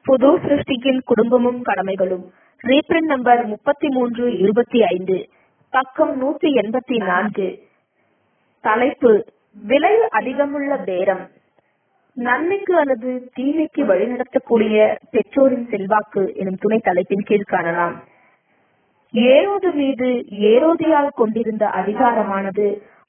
புது சிருஷ்டியின் குடும்பமும் கடமைகளும் reprint number முப்பத்தி மூன்று இருபத்தி ஐந்து பக்கம் நூத்தி எண்பத்தி நான்கு தலைப்பு விலை அதிகமுள்ள பேரம் நன்மைக்கு அல்லது தீமைக்கு வழிநடத்தக்கூடிய பெற்றோரின் செல்வாக்கு எனும் துணை தலைப்பின் கீழ் காணலாம் ஏரோது மீது ஏரோதியால் கொண்டிருந்த அதிகாரமானது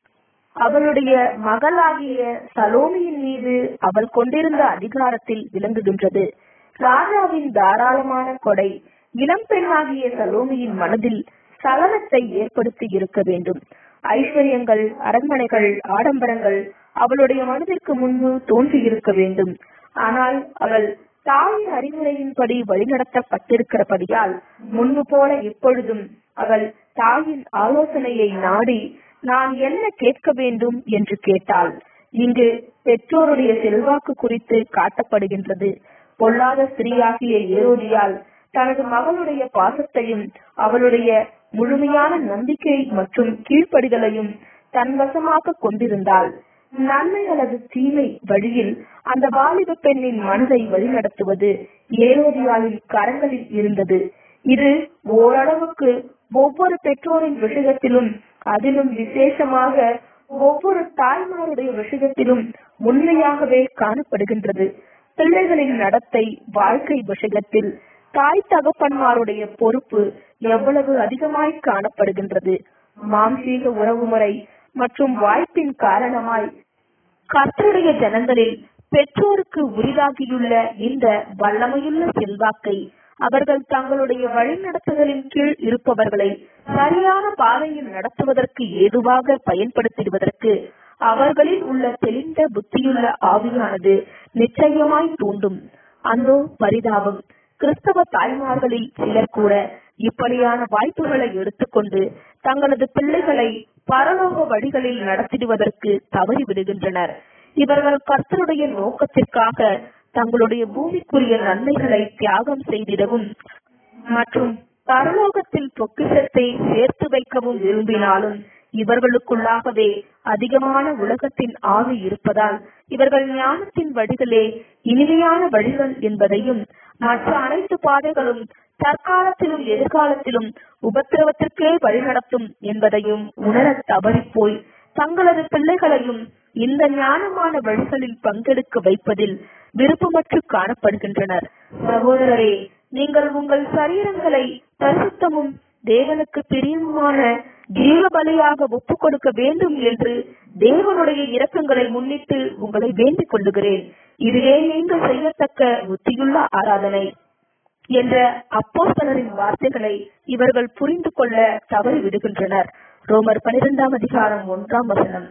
அவளுடைய மகளாகிய சலோமியின் மீது அவள் கொண்டிருந்த அதிகாரத்தில் விளங்குகின்றது ராஜாவின் தாராளமான கொடை இளம் பெண்ணாகிய சலோமியின் மனதில் சலனத்தை ஏற்படுத்தி இருக்க வேண்டும் ஐஸ்வர்யங்கள் அரண்மனைகள் ஆடம்பரங்கள் அவளுடைய மனதிற்கு முன்பு தோன்றி இருக்க வேண்டும் ஆனால் அவள் தாயின் அறிவுரையின்படி வழிநடத்தப்பட்டிருக்கிறபடியால் முன்பு போல எப்பொழுதும் அவள் தாயின் ஆலோசனையை நாடி நான் என்ன கேட்க வேண்டும் என்று கேட்டாள் இங்கு பெற்றோருடைய செல்வாக்கு குறித்து காட்டப்படுகின்றது பொல்லாத ஸ்திரீயாகிய ஏரோதியால் தனது மகளுடைய பாசத்தையும் அவளுடைய முழுமையான நம்பிக்கை மற்றும் கீழ்ப்படிதலையும் தன்வசமாக கொண்டிருந்தாள் நன்மை அல்லது தீமை வழியில் அந்த வாலிப பெண்ணின் மனதை வழிநடத்துவது ஏரோதியாவின் கரங்களில் இருந்தது இது ஓரளவுக்கு ஒவ்வொரு பெற்றோரின் விஷயத்திலும் அதிலும் விசேஷமாக ஒவ்வொரு தாய்மாருடைய விஷயத்திலும் உண்மையாகவே காணப்படுகின்றது பிள்ளைகளின் நடத்தை வாழ்க்கை விஷயத்தில் தாய் தகப்பன்மாருடைய பொறுப்பு எவ்வளவு அதிகமாய் காணப்படுகின்றது மாம்சீக உறவுமுறை மற்றும் வாய்ப்பின் காரணமாய் கர்த்தருடைய ஜனங்களில் பெற்றோருக்கு உரிதாகியுள்ள இந்த வல்லமையுள்ள செல்வாக்கை அவர்கள் தங்களுடைய வழிநடத்துதலின் கீழ் இருப்பவர்களை சரியான பாதையில் நடத்துவதற்கு ஏதுவாக பயன்படுத்திடுவதற்கு அவர்களில் உள்ள தெளிந்த புத்தியுள்ள ஆவியானது நிச்சயமாய் தூண்டும் அந்தோ பரிதாபம் கிறிஸ்தவ தாய்மார்களில் சிலர் கூட இப்படியான வாய்ப்புகளை எடுத்துக்கொண்டு தங்களது பிள்ளைகளை பரலோக வழிகளில் நடத்திடுவதற்கு தவறிவிடுகின்றனர் இவர்கள் கர்த்தருடைய நோக்கத்திற்காக தங்களுடைய பூமிக்குரிய நன்மைகளை தியாகம் செய்திடவும் மற்றும் பரலோகத்தில் பொக்கிஷத்தை சேர்த்து வைக்கவும் விரும்பினாலும் இவர்களுக்குள்ளாகவே அதிகமான உலகத்தின் ஆவி இருப்பதால் இவர்கள் ஞானத்தின் வழிகளே இனிமையான வழிகள் என்பதையும் மற்ற அனைத்து பாதைகளும் தற்காலத்திலும் எதிர்காலத்திலும் உபத்திரவத்திற்கே வழிநடத்தும் என்பதையும் உணர தவறிப்போய் தங்களது பிள்ளைகளையும் இந்த ஞானமான வழிகளில் பங்கெடுக்க வைப்பதில் விருப்பமற்று காணப்படுகின்றனர் சகோதரரே நீங்கள் உங்கள் சரீரங்களை பரிசுத்தமும் தேவனுக்கு பிரியமுமான ஜீவ பலியாக ஒப்புக் கொடுக்க வேண்டும் என்று தேவனுடைய இரக்கங்களை முன்னிட்டு உங்களை வேண்டிக் கொள்ளுகிறேன் இதுவே நீங்கள் செய்யத்தக்க புத்தியுள்ள ஆராதனை என்ற அப்போஸ்தலரின் வார்த்தைகளை இவர்கள் புரிந்து கொள்ள தவறி விடுகின்றனர் ரோமர் பனிரெண்டாம் அதிகாரம் ஒன்றாம் வசனம்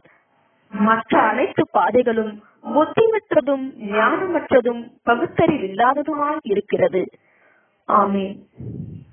மற்ற அனைத்து பாதைகளும் புத்திமற்றதும் ஞானமற்றதும் பகுத்தறிவில்லாததுமாய் இருக்கிறது ஆமீன்